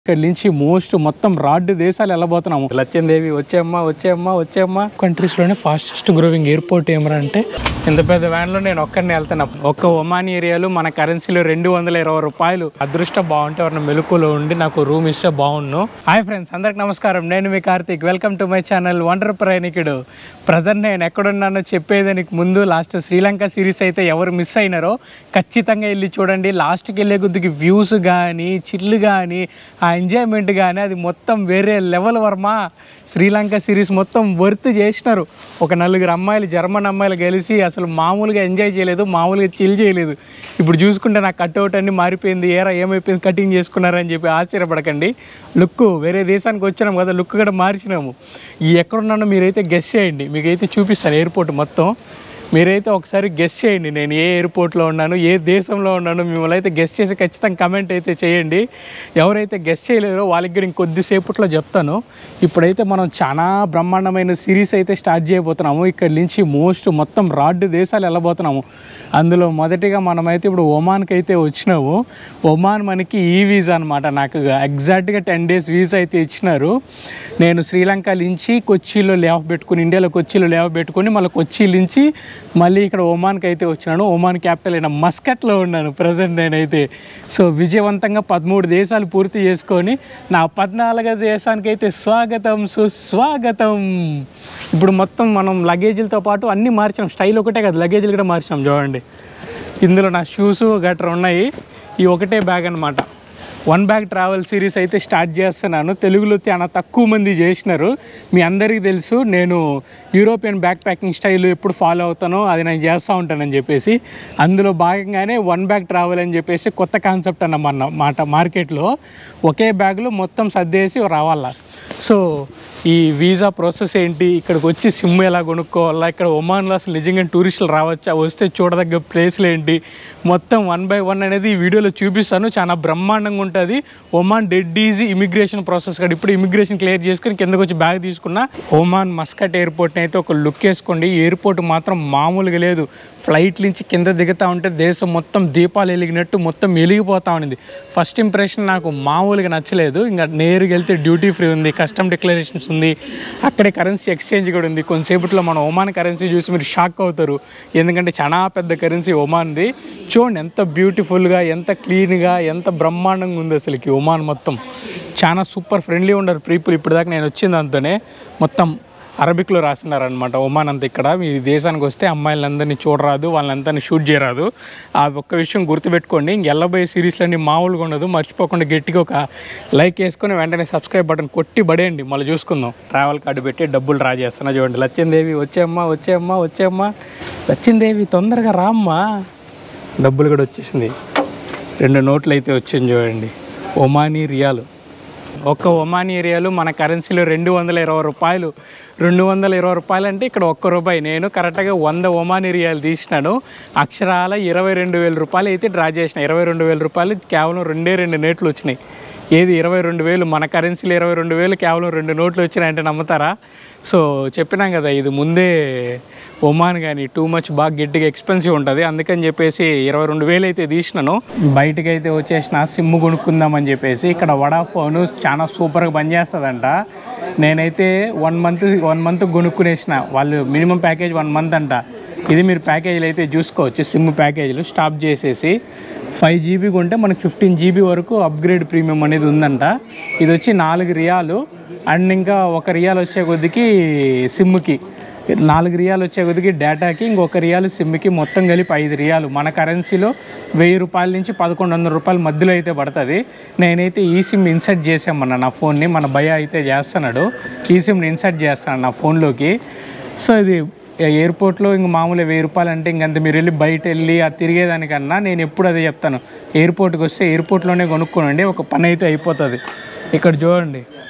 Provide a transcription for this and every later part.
ఇక్కడ నుంచి మోస్ట్ మొత్తం రాడ్ దేశాలు వెళ్ళబోతున్నాము లచ్చందేవి వచ్చేమ్మా వచ్చేమ్మా వచ్చేమ్మా కంట్రీస్ లోనే ఫాస్టెస్ట్ గ్రోవింగ్ ఎయిర్పోర్ట్ ఏమరా అంటే ఇంత పెద్ద వ్యాన్ లో నేను ఒక్కరిని వెళ్తున్నా ఒక్క ఒమాన్ ఏరియాలో మన కరెన్సీలో రెండు వందల ఇరవై రూపాయలు అదృష్టం బాగుంటే ఎవరైనా మెలుకులో ఉండి నాకు రూమ్ ఇస్తే బాగుండు హాయ్ ఫ్రెండ్స్ అందరికి నమస్కారం నేను మీ Karthik welcome to my channel wonder ప్రయాణికుడు ప్రజెంట్ నేను ఎక్కడున్నానో చెప్పేదానికి ముందు లాస్ట్ శ్రీలంక సిరీస్ అయితే ఎవరు మిస్ అయినారో ఖచ్చితంగా వెళ్ళి చూడండి లాస్ట్కి వెళ్ళే కొద్దికి వ్యూస్ కానీ చిల్లు కానీ ఆ ఎంజాయ్మెంట్ కానీ అది మొత్తం వేరే లెవెల్ వర్మ శ్రీలంక సిరీస్ మొత్తం వర్త్ చేసినారు ఒక నలుగురు అమ్మాయిలు జర్మన్ అమ్మాయిలు కలిసి అసలు మామూలుగా ఎంజాయ్ చేయలేదు మామూలుగా చిల్ చేయలేదు ఇప్పుడు చూసుకుంటే నా కట్అవుట్ అన్ని మారిపోయింది ఏరా ఏమైపోయింది కటింగ్ చేసుకున్నారని చెప్పి ఆశ్చర్యపడకండి లుక్ వేరే దేశానికి వచ్చినాం కదా లుక్ కూడా మార్చినాము ఈ ఎక్కడున్నానో మీరైతే గెస్ చేయండి మీకైతే చూపిస్తాను ఎయిర్పోర్ట్ మొత్తం మీరైతే ఒకసారి గెస్ట్ చేయండి నేను ఏ ఎయిర్పోర్ట్లో ఉన్నాను ఏ దేశంలో ఉన్నాను మిమ్మల్ని అయితే గెస్ట్ చేసి ఖచ్చితంగా కమెంట్ అయితే చేయండి ఎవరైతే గెస్ట్ చేయలేరో వాళ్ళకి కూడా ఇంకొద్దిసేపట్లో చెప్తాను ఇప్పుడైతే మనం చాలా బ్రహ్మాండమైన సిరీస్ అయితే స్టార్ట్ చేయబోతున్నాము ఇక్కడ నుంచి మోస్ట్ మొత్తం రాడ్ దేశాలు వెళ్ళబోతున్నాము అందులో మొదటిగా మనమైతే ఇప్పుడు ఒమాన్కి అయితే వచ్చినాము ఒమాన్ మనకి ఈ వీసా అనమాట నాకు ఎగ్జాక్ట్గా టెన్ డేస్ వీసా అయితే ఇచ్చినారు నేను శ్రీలంక నుంచి కొచ్చిలో లే ఆఫ్ పెట్టుకుని ఇండియాలో కొచ్చిలో లే ఆఫ్ పెట్టుకుని మళ్ళీ కొచ్చి నుంచి మళ్ళీ ఇక్కడ ఒమాన్కి అయితే వచ్చినాను ఒమాన్ క్యాపిటల్ అయిన మస్కట్లో ఉన్నాను ప్రజెంట్ నేనైతే సో విజయవంతంగా పదమూడు దేశాలు పూర్తి చేసుకొని నా పద్నాలుగో దేశానికి అయితే స్వాగతం సుస్వాగతం ఇప్పుడు మొత్తం మనం లగేజీలతో పాటు అన్నీ మార్చాం స్టైల్ ఒకటే కదా లగేజీలు కూడా మార్చాం చూడండి ఇందులో నా షూస్ గట్రా ఉన్నాయి ఈ ఒకటే బ్యాగ్ అనమాట వన్ బ్యాగ్ ట్రావెల్ సిరీస్ అయితే స్టార్ట్ చేస్తున్నాను తెలుగులో చాలా తక్కువ మంది చేసినారు మీ అందరికీ తెలుసు నేను యూరోపియన్ బ్యాక్ ప్యాకింగ్ స్టైల్ ఎప్పుడు ఫాలో అవుతానో అది నేను చేస్తూ ఉంటానని చెప్పేసి అందులో భాగంగానే వన్ బ్యాగ్ ట్రావెల్ అని చెప్పేసి కొత్త కాన్సెప్ట్ అన్నమాట మాట మార్కెట్లో ఒకే బ్యాగ్లో మొత్తం సర్దేసి రావాలా సో ఈ వీసా ప్రాసెస్ ఏంటి ఇక్కడికి వచ్చి సిమ్ ఎలా కొనుక్కోవాలా ఇక్కడ ఒమాన్లో అసలు నిజంగా టూరిస్టులు రావచ్చా వస్తే చూడదగ్గ ప్లేస్లు ఏంటి మొత్తం వన్ బై వన్ అనేది ఈ వీడియోలో చూపిస్తాను చాలా బ్రహ్మాండంగా ఉంటుంది Oman dead easy immigration process కాదు ఇప్పుడు ఇమిగ్రేషన్ క్లియర్ చేసుకొని కిందకు వచ్చి బ్యాగ్ తీసుకున్నా ఒమాన్ మస్కట్ ఎయిర్పోర్ట్ని అయితే ఒక లుక్ వేసుకోండి ఎయిర్పోర్ట్ మాత్రం మామూలుగా లేదు ఫ్లైట్ నుంచి కింద దిగుతా ఉంటే దేశం మొత్తం దీపాలు వెలిగినట్టు మొత్తం వెలిగిపోతా ఉన్నది ఫస్ట్ ఇంప్రెషన్ నాకు మామూలుగా నచ్చలేదు ఇంకా నేరుగా వెళ్తే డ్యూటీ ఫ్రీ ఉంది కస్టమ్ డిక్లరేషన్స్ ఉంది అక్కడే కరెన్సీ ఎక్స్చేంజ్ కూడా ఉంది కొంతసేపట్లో మన ఒమాన్ కరెన్సీ చూసి మీరు షాక్ అవుతారు ఎందుకంటే చాలా పెద్ద కరెన్సీ ఒమాన్ది చూడండి ఎంత బ్యూటిఫుల్గా ఎంత క్లీన్గా ఎంత బ్రహ్మాండంగా ఉంది అసలుకి ఒమాన్ మొత్తం చాలా సూపర్ ఫ్రెండ్లీ ఉండరు పీపుల్ ఇప్పుడు దాకా నేను వచ్చింది అంతనే మొత్తం అరబిక్లో రాసినారనమాట ఒమాన్ అంతా ఇక్కడ మీ దేశానికి వస్తే అమ్మాయిలందరినీ చూడరాదు వాళ్ళందరినీ షూట్ చేయరాదు ఆ ఒక్క విషయం గుర్తుపెట్టుకోండి ఇంక ఎల్లబోయే సిరీస్లన్నీ మామూలుగా ఉండదు మర్చిపోకుండా గట్టిగా ఒక లైక్ వేసుకొని వెంటనే సబ్స్క్రైబ్ బటన్ కొట్టి పడేయండి మళ్ళీ చూసుకుందాం ట్రావెల్ కార్డు పెట్టి డబ్బులు డ్రా చేస్తున్నా చూడండి లచ్చిందేవి వచ్చేమ్మా వచ్చేమ్మా వచ్చేమ్మా లచ్చిందేవి తొందరగా రామ్మా డబ్బులు కూడా వచ్చేసింది రెండు నోట్లు అయితే వచ్చింది చూడండి ఒమానీ రియాలు ఒక్క ఒమాన్ ఏరియాలో మన కరెన్సీలో రెండు వందల ఇరవై రూపాయలు రెండు వందల ఇరవై రూపాయలు అంటే ఇక్కడ ఒక్క రూపాయి నేను కరెక్ట్గా వంద ఒమాన్ ఏరియాలు తీసినాను అక్షరాల ఇరవై రెండు వేల రూపాయలు అయితే డ్రా చేసిన ఇరవై రెండు వేల రూపాయలు కేవలం రెండే రెండు నోట్లు వచ్చినాయి ఏది ఇరవై రెండు వేలు మన కరెన్సీలో ఇరవై రెండు వేలు కేవలం రెండు నోట్లు వచ్చినాయంటే నమ్ముతారా సో చెప్పినాం కదా ఇది ముందే ఒమాన్ కానీ టూ మచ్ బాగా గట్టిగా ఎక్స్పెన్సివ్ ఉంటుంది అందుకని చెప్పేసి ఇరవై రెండు వేలు అయితే తీసినాను బయటకు అయితే వచ్చేసిన సిమ్ కొనుక్కుందామని చెప్పేసి ఇక్కడ వడాఫోన్ చాలా సూపర్గా పనిచేస్తుందంట నేనైతే వన్ మంత్ వన్ మంత్ కొనుక్కునేసిన వాళ్ళు మినిమం ప్యాకేజ్ వన్ మంత్ అంట ఇది మీరు ప్యాకేజీలు అయితే చూసుకోవచ్చు సిమ్ ప్యాకేజీలు స్టాప్ చేసేసి ఫైవ్ జీబీ కొంటే మనకు ఫిఫ్టీన్ జీబీ వరకు అప్గ్రేడ్ ప్రీమియం అనేది ఉందంట ఇది వచ్చి నాలుగు రియాలు అండ్ ఇంకా ఒక రియాల్ వచ్చే కొద్దికి సిమ్కి నాలుగు రియాలు వచ్చే కొద్దికి డేటాకి ఇంకొక రియాలు సిమ్కి మొత్తం కలిపి ఐదు రియాలు మన కరెన్సీలో వెయ్యి రూపాయల నుంచి పదకొండు వందల రూపాయల మధ్యలో అయితే పడుతుంది నేనైతే ఈ సిమ్ ఇన్సర్ట్ చేసామన్న నా ఫోన్ని మన భయ అయితే చేస్తున్నాడు ఈ సిమ్ని ఇన్సర్ట్ చేస్తాను నా ఫోన్లోకి సో ఇది ఎయిర్పోర్ట్లో ఇంక మామూలు వెయ్యి రూపాయలు అంటే ఇంకంత మీరు వెళ్ళి బయట వెళ్ళి అది తిరిగేదానికన్నా నేను ఎప్పుడు అదే చెప్తాను ఎయిర్పోర్ట్కి వస్తే ఎయిర్పోర్ట్లోనే కొనుక్కోనండి ఒక పని అయితే అయిపోతుంది ఇక్కడ చూడండి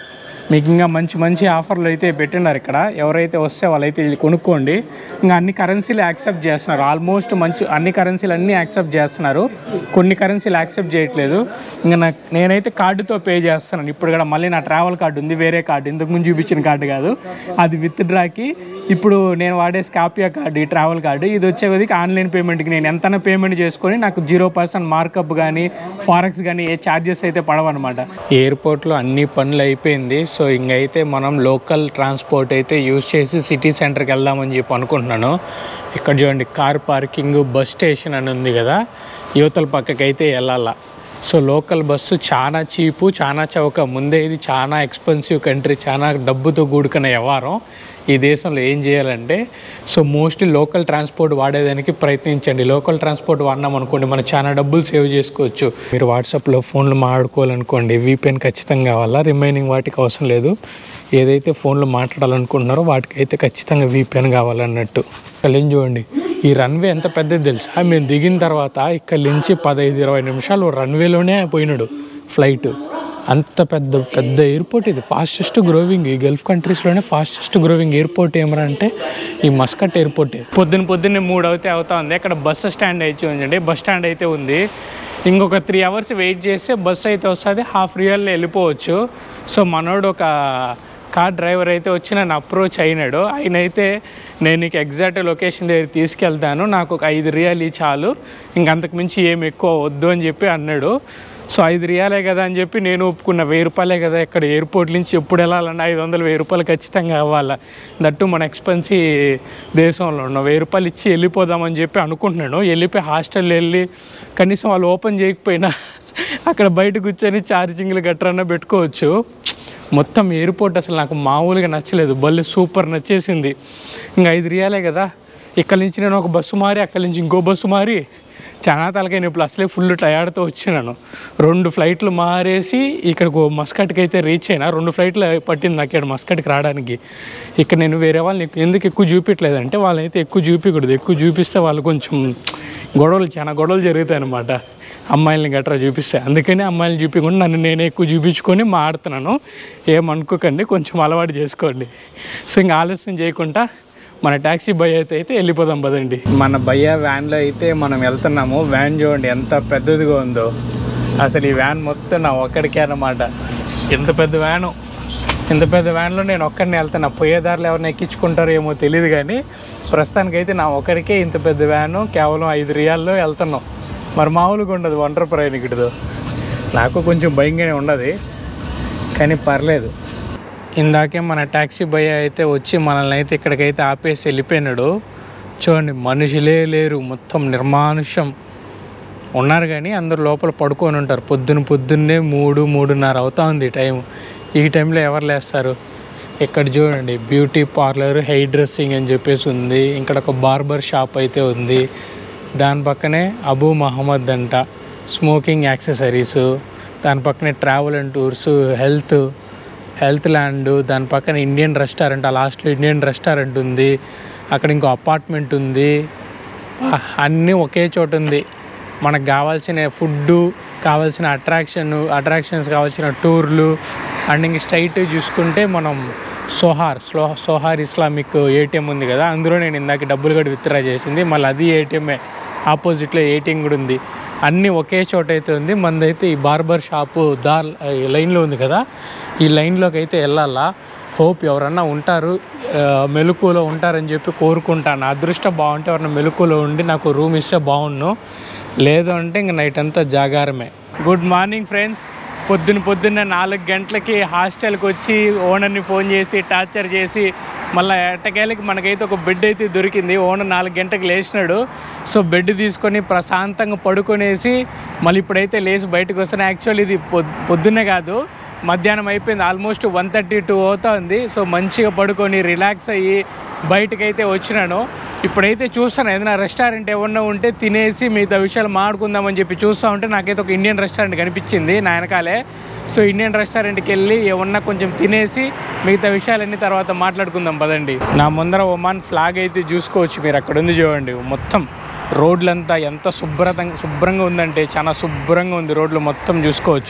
మీకు ఇంకా మంచి మంచి ఆఫర్లు అయితే పెట్టినారు ఇక్కడ ఎవరైతే వస్తే వాళ్ళైతే ఇది కొనుక్కోండి ఇంకా అన్ని కరెన్సీలు యాక్సెప్ట్ చేస్తున్నారు ఆల్మోస్ట్ మంచి అన్ని కరెన్సీలు అన్నీ యాక్సెప్ట్ చేస్తున్నారు కొన్ని కరెన్సీలు యాక్సెప్ట్ చేయట్లేదు ఇంకా నాకు నేనైతే కార్డుతో పే చేస్తున్నాను ఇప్పుడు కూడా మళ్ళీ నా ట్రావెల్ కార్డు ఉంది వేరే కార్డు ఇంతకు ముందు చూపించిన కార్డు కాదు అది విత్ డ్రాకి ఇప్పుడు నేను వాడే స్కాపియా కార్డు ఈ ట్రావెల్ కార్డు ఇది వచ్చేది ఆన్లైన్ పేమెంట్కి నేను ఎంతైనా పేమెంట్ చేసుకొని నాకు జీరో పర్సెంట్ మార్కప్ కానీ ఫారెక్స్ కానీ ఏ ఛార్జెస్ అయితే పడవన్నమాట ఎయిర్పోర్ట్లో అన్ని పనులు అయిపోయింది సో ఇంకైతే మనం లోకల్ ట్రాన్స్పోర్ట్ అయితే యూజ్ చేసి సిటీ సెంటర్కి వెళ్దామని చెప్పి అనుకుంటున్నాను ఇక్కడ చూడండి కార్ పార్కింగ్ బస్ స్టేషన్ అని ఉంది కదా యువతల పక్కకి అయితే వెళ్ళాలా సో లోకల్ బస్సు చాలా చీపు చాలా చౌక ముందే ఇది చాలా ఎక్స్పెన్సివ్ కంట్రీ చాలా డబ్బుతో కూడుకున్న వ్యవహారం ఈ దేశంలో ఏం చేయాలంటే సో మోస్ట్లీ లోకల్ ట్రాన్స్పోర్ట్ వాడేదానికి ప్రయత్నించండి లోకల్ ట్రాన్స్పోర్ట్ వాడినాం అనుకోండి మనం చాలా డబ్బులు సేవ్ చేసుకోవచ్చు మీరు వాట్సాప్లో ఫోన్లు మాట్లాడుకోవాలనుకోండి వీపీఎన్ ఖచ్చితంగా కావాలా రిమైనింగ్ వాటికి అవసరం లేదు ఏదైతే ఫోన్లో మాట్లాడాలనుకుంటున్నారో వాటికైతే ఖచ్చితంగా వీపీఎన్ కావాలన్నట్టు ఇక్కడ ఏం చూడండి ఈ రన్వే ఎంత పెద్దది తెలుసా మేము దిగిన తర్వాత ఇక్కడ నుంచి పదహైదు ఇరవై నిమిషాలు రన్వేలోనే పోయినాడు ఫ్లైట్ అంత పెద్ద పెద్ద ఎయిర్పోర్ట్ ఇది ఫాస్టెస్ట్ గ్రోవింగ్ ఈ గల్ఫ్ కంట్రీస్లోనే ఫాస్టెస్ట్ గ్రోవింగ్ ఎయిర్పోర్ట్ ఏమరా అంటే ఈ మస్కట్ ఎయిర్పోర్ట్ పొద్దున్న పొద్దున్నే మూడు అవుతే అవుతా ఉంది అక్కడ బస్సు స్టాండ్ అయితే ఉందండి బస్ స్టాండ్ అయితే ఉంది ఇంకొక త్రీ అవర్స్ వెయిట్ చేస్తే బస్సు అయితే వస్తుంది హాఫ్ రియల్లో వెళ్ళిపోవచ్చు సో మనోడు ఒక కార్ డ్రైవర్ అయితే వచ్చి నన్ను అప్రోచ్ అయినాడు ఆయన అయితే నేను నీకు ఎగ్జాక్ట్ లొకేషన్ దగ్గర తీసుకెళ్తాను నాకు ఒక ఐదు రియాలు ఇయ్యి చాలు ఇంకంతకు మించి ఏమి ఎక్కువ వద్దు అని చెప్పి అన్నాడు సో ఐదు రియాలే కదా అని చెప్పి నేను ఒప్పుకున్న వెయ్యి రూపాయలే కదా ఇక్కడ ఎయిర్పోర్ట్ నుంచి ఎప్పుడు వెళ్ళాలన్నా ఐదు వందలు వెయ్యి రూపాయలు ఖచ్చితంగా అవ్వాలి దట్టు మన ఎక్స్పెన్సీ దేశంలో ఉన్న వెయ్యి రూపాయలు ఇచ్చి వెళ్ళిపోదామని చెప్పి అనుకుంటున్నాను వెళ్ళిపోయి హాస్టల్ వెళ్ళి కనీసం వాళ్ళు ఓపెన్ చేయకపోయినా అక్కడ బయట కూర్చొని ఛార్జింగ్లు గట్రన్నా పెట్టుకోవచ్చు మొత్తం ఎయిర్పోర్ట్ అసలు నాకు మామూలుగా నచ్చలేదు బళ్ళు సూపర్ నచ్చేసింది ఇంకా ఐదు రియాలే కదా ఇక్కడ నుంచి నేను ఒక బస్సు మారి అక్కడి నుంచి ఇంకో బస్సు మారి చాలా తలకాయ నొప్పులు అసలే ఫుల్ టయర్డ్తో వచ్చినాను రెండు ఫ్లైట్లు మారేసి ఇక్కడికి మస్కట్కి అయితే రీచ్ అయినా రెండు ఫ్లైట్లు పట్టింది నాకు ఇక్కడ మస్కట్కి రావడానికి ఇక్కడ నేను వేరే వాళ్ళని ఎందుకు ఎక్కువ చూపించలేదంటే వాళ్ళైతే ఎక్కువ చూపించకూడదు ఎక్కువ చూపిస్తే వాళ్ళు కొంచెం గొడవలు చాలా గొడవలు జరుగుతాయి అన్నమాట అమ్మాయిల్ని గట్రా చూపిస్తాయి అందుకని అమ్మాయిలు చూపించకుండా నన్ను నేనే ఎక్కువ చూపించుకొని మాడుతున్నాను ఏమనుకోకండి కొంచెం అలవాటు చేసుకోండి సో ఇంకా ఆలస్యం చేయకుండా మన ట్యాక్సీ భయ అయితే అయితే వెళ్ళిపోదాం పదండి మన భయ్య వ్యాన్లో అయితే మనం వెళ్తున్నాము వ్యాన్ చూడండి ఎంత పెద్దదిగా ఉందో అసలు ఈ వ్యాన్ మొత్తం నా ఒక్కడికే అన్నమాట ఎంత పెద్ద వ్యాను ఇంత పెద్ద వ్యాన్లో నేను ఒక్కడిని వెళ్తాను పోయేదారులు ఎవరిని ఎక్కించుకుంటారో ఏమో తెలియదు కానీ ప్రస్తుతానికైతే నా ఒక్కడికే ఇంత పెద్ద వ్యాను కేవలం ఐదు రియాల్లో వెళ్తున్నాం మరి మామూలుగా ఉండదు ఒంటరి ప్రయాణికుడితో నాకు కొంచెం భయంగానే ఉండదు కానీ పర్లేదు ఇందాకే మన ట్యాక్సీ భయ అయితే వచ్చి మనల్ని అయితే ఇక్కడికైతే ఆపేసి వెళ్ళిపోయినాడు చూడండి మనుషులే లేరు మొత్తం నిర్మానుష్యం ఉన్నారు కానీ అందరు లోపల పడుకొని ఉంటారు పొద్దున పొద్దున్నే మూడు మూడున్నర అవుతా ఉంది టైం ఈ టైంలో ఎవరు లేస్తారు ఇక్కడ చూడండి బ్యూటీ పార్లర్ హెయిర్ డ్రెస్సింగ్ అని చెప్పేసి ఉంది ఇక్కడ ఒక బార్బర్ షాప్ అయితే ఉంది దాని పక్కనే అబూ మహమ్మద్ అంట స్మోకింగ్ యాక్సెసరీస్ దాని పక్కనే travel and tours health health land దాని పక్కన ఇండియన్ రెస్టారెంట్ ఆ లాస్ట్లో ఇండియన్ రెస్టారెంట్ ఉంది అక్కడ ఇంకో అపార్ట్మెంట్ ఉంది ఆ, అన్నీ ఒకే చోట ఉంది మనకు కావాల్సిన ఫుడ్డు కావాల్సిన అట్రాక్షన్ అట్రాక్షన్స్ కావాల్సిన టూర్లు అండ్ ఇంక స్ట్రైట్ చూసుకుంటే మనం సోహార్ స్లో సోహార్ ఇస్లామిక్ ఏటీఎం ఉంది కదా అందులో నేను ఇందాక డబ్బులు కూడా విత్డ్రా చేసింది మళ్ళీ అది ఏటీఎంఏ ఆపోజిట్లో ఏటీఎం కూడా ఉంది అన్నీ ఒకే చోట అయితే ఉంది మనదైతే ఈ బార్బర్ షాపు దార్ ఈ లైన్లో ఉంది కదా ఈ లైన్లోకి అయితే వెళ్ళాలా హోప్ ఎవరన్నా ఉంటారు ఆ, మెలకువలో ఉంటారని చెప్పి కోరుకుంటాను నా అదృష్టం బాగుంటే ఎవరన్నా మెలకువలో ఉండి నాకు రూమ్ ఇస్తే బాగుండు లేదు అంటే ఇంక నైట్ అంతా జాగారమే గుడ్ మార్నింగ్ ఫ్రెండ్స్ పొద్దున పొద్దున్న నాలుగు గంటలకి హాస్టల్కి వచ్చి ఓనర్ని ఫోన్ చేసి టార్చర్ చేసి మళ్ళీ ఎట్టకేళ్ళకి మనకైతే ఒక బెడ్ అయితే దొరికింది ఓనర్ నాలుగు గంటలకు లేచినాడు సో బెడ్ తీసుకొని ప్రశాంతంగా పడుకొనేసి మళ్ళీ ఇప్పుడైతే లేచి బయటకు వస్తాను యాక్చువల్లీ ఇది పొద్ పొద్దున్నే కాదు మధ్యాహ్నం అయిపోయింది ఆల్మోస్ట్ వన్ థర్టీ టూ అవుతుంది సో మంచిగా పడుకొని రిలాక్స్ అయ్యి బయటకైతే వచ్చినాను ఇప్పుడైతే చూస్తాను ఏదైనా రెస్టారెంట్ ఏమన్నా ఉంటే తినేసి మిగతా విషయాలు మాట్లాడుకుందామని చెప్పి చూస్తూ ఉంటే నాకైతే ఒక ఇండియన్ రెస్టారెంట్ కనిపించింది నా వెనకాలే సో ఇండియన్ రెస్టారెంట్కి వెళ్ళి ఏమన్నా కొంచెం తినేసి మిగతా విషయాలన్నీ తర్వాత మాట్లాడుకుందాం పదండి నా ముందర ఒమాన్ ఫ్లాగ్ అయితే చూసుకోవచ్చు మీరు అక్కడ ఉంది చూడండి మొత్తం రోడ్లంతా ఎంత శుభ్రతంగా శుభ్రంగా ఉందంటే చాలా శుభ్రంగా ఉంది రోడ్లు మొత్తం చూసుకోవచ్చు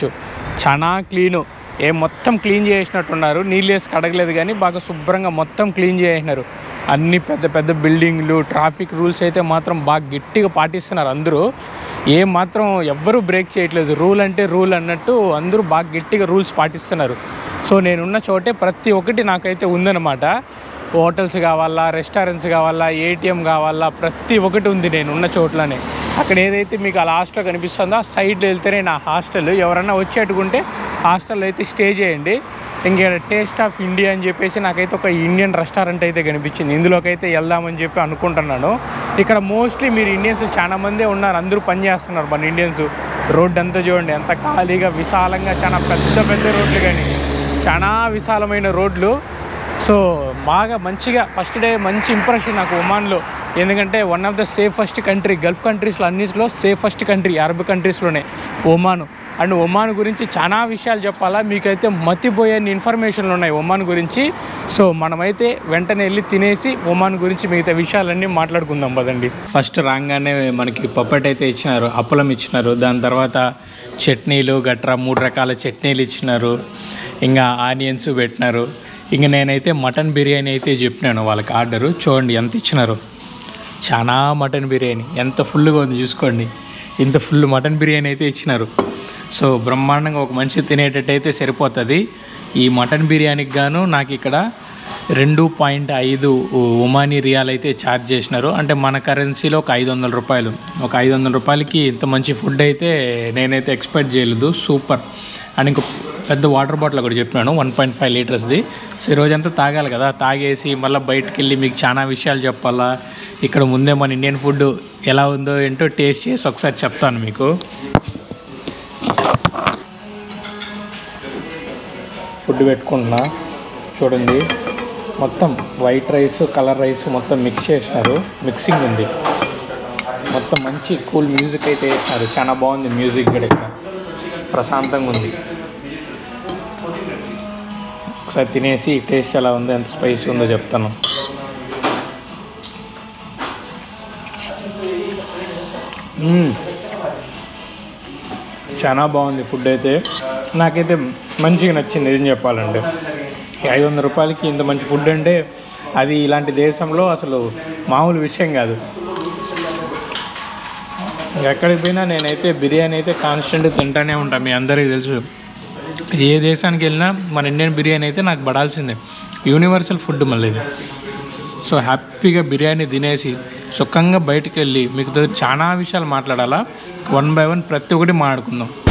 చాలా క్లీను ఏం మొత్తం క్లీన్ చేసినట్టున్నారు నీళ్ళు వేసి కడగలేదు కానీ బాగా శుభ్రంగా మొత్తం క్లీన్ చేసినారు అన్ని పెద్ద పెద్ద బిల్డింగ్లు ట్రాఫిక్ రూల్స్ అయితే మాత్రం బాగా గట్టిగా పాటిస్తున్నారు అందరూ ఏం మాత్రం ఎవ్వరూ బ్రేక్ చేయట్లేదు రూల్ అంటే రూల్ అన్నట్టు అందరూ బాగా గట్టిగా రూల్స్ పాటిస్తున్నారు సో నేనున్న చోటే ప్రతి ఒక్కటి నాకైతే ఉందన్నమాట హోటల్స్ కావాలా రెస్టారెంట్స్ కావాలా ఏటీఎం కావాలా ప్రతి ఒక్కటి ఉంది నేను ఉన్న చోట్లనే అక్కడ ఏదైతే మీకు ఆ లాస్ట్లో కనిపిస్తుందో ఆ సైడ్లో వెళ్తేనే నా హాస్టల్ ఎవరన్నా వచ్చేట్టుకుంటే హాస్టల్లో అయితే స్టే చేయండి ఇంకా టేస్ట్ ఆఫ్ ఇండియా అని చెప్పేసి నాకైతే ఒక ఇండియన్ రెస్టారెంట్ అయితే కనిపించింది ఇందులోకి అయితే వెళ్దామని చెప్పి అనుకుంటున్నాను ఇక్కడ మోస్ట్లీ మీరు ఇండియన్స్ చాలా మందే ఉన్నారు అందరూ పని చేస్తున్నారు మన ఇండియన్స్ రోడ్డు అంతా చూడండి ఎంత ఖాళీగా విశాలంగా చాలా పెద్ద పెద్ద రోడ్లు కానీ చాలా విశాలమైన రోడ్లు సో బాగా మంచిగా ఫస్ట్ డే మంచి ఇంప్రెషన్ నాకు ఒమాన్లో ఎందుకంటే one of the safest country Gulf కంట్రీస్లో అన్నింటిలో సేఫెస్ట్ కంట్రీ అరబ్ కంట్రీస్లోనే ఒమాన్ అండ్ ఒమాన్ గురించి చాలా విషయాలు చెప్పాలా మీకైతే మతిపోయే ఇన్ఫర్మేషన్లు ఉన్నాయి ఒమాన్ గురించి సో మనమైతే వెంటనే వెళ్ళి తినేసి ఒమాన్ గురించి మిగతా విషయాలన్నీ మాట్లాడుకుందాం పదండి ఫస్ట్ రాగానే మనకి పప్పట్ అయితే ఇచ్చినారు అప్పలం ఇచ్చినారు దాని తర్వాత చట్నీలు గట్రా మూడు రకాల చట్నీలు ఇచ్చినారు ఇంకా ఆనియన్స్ పెట్టినారు ఇంక నేనైతే మటన్ బిర్యానీ అయితే చెప్పినాను వాళ్ళకి ఆర్డరు చూడండి ఎంత ఇచ్చినారు చాలా మటన్ బిర్యానీ ఎంత ఫుల్గా ఉంది చూసుకోండి ఇంత ఫుల్ మటన్ బిర్యానీ అయితే ఇచ్చినారు సో బ్రహ్మాండంగా ఒక మనిషి తినేటట్టు అయితే సరిపోతుంది ఈ మటన్ బిర్యానీకి గాను నాకు ఇక్కడ రెండు పాయింట్ ఐదు ఒమానీ రియాల్ అయితే ఛార్జ్ చేసినారు అంటే మన కరెన్సీలో ఒక ఐదు వందల రూపాయలు ఒక ఐదు వందల రూపాయలకి ఇంత మంచి ఫుడ్ అయితే నేనైతే ఎక్స్పెక్ట్ చేయలేదు సూపర్ అండ్ ఇంకో పెద్ద వాటర్ బాటిల్ ఒకటి చెప్పినాను వన్ పాయింట్ ఫైవ్ లీటర్స్ది సో ఈ రోజంతా తాగాలి కదా తాగేసి మళ్ళీ బయటికి వెళ్ళి మీకు చాలా విషయాలు చెప్పాలా ఇక్కడ ముందే మన ఇండియన్ ఫుడ్ ఎలా ఉందో ఏంటో టేస్ట్ చేసి ఒకసారి చెప్తాను మీకు ఫుడ్ పెట్టుకుంటున్నా చూడండి మొత్తం వైట్ రైస్ కలర్ రైస్ మొత్తం మిక్స్ చేసినారు మిక్సింగ్ ఉంది మొత్తం మంచి కూల్ మ్యూజిక్ అయితే వేసినారు చాలా బాగుంది మ్యూజిక్ కూడా ఇక్కడ ప్రశాంతంగా ఉంది ఒకసారి తినేసి టేస్ట్ ఎలా ఉందో ఎంత స్పైసీ ఉందో చెప్తాను మ్మ్. చాలా బాగుంది ఫుడ్ అయితే నాకైతే మంచిగా నచ్చింది ఏం చెప్పాలంటే ఈ ఐదు వందల రూపాయలకి ఇంత మంచి ఫుడ్ అంటే అది ఇలాంటి దేశంలో అసలు మామూలు విషయం కాదు ఎక్కడికి పోయినా నేనైతే బిర్యానీ అయితే కాన్స్టెంట్ తింటానే ఉంటాను మీ అందరికీ తెలుసు ఏ దేశానికి వెళ్ళినా మన ఇండియన్ బిర్యానీ అయితే నాకు పడాల్సిందే యూనివర్సల్ ఫుడ్ మళ్ళీ ఇది సో హ్యాపీగా బిర్యానీ తినేసి సుఖంగా బయటికి వెళ్ళి మీకు చాలా విషయాలు మాట్లాడాలా వన్ బై వన్ ప్రతి ఒక్కటి మాట్లాడుకుందాం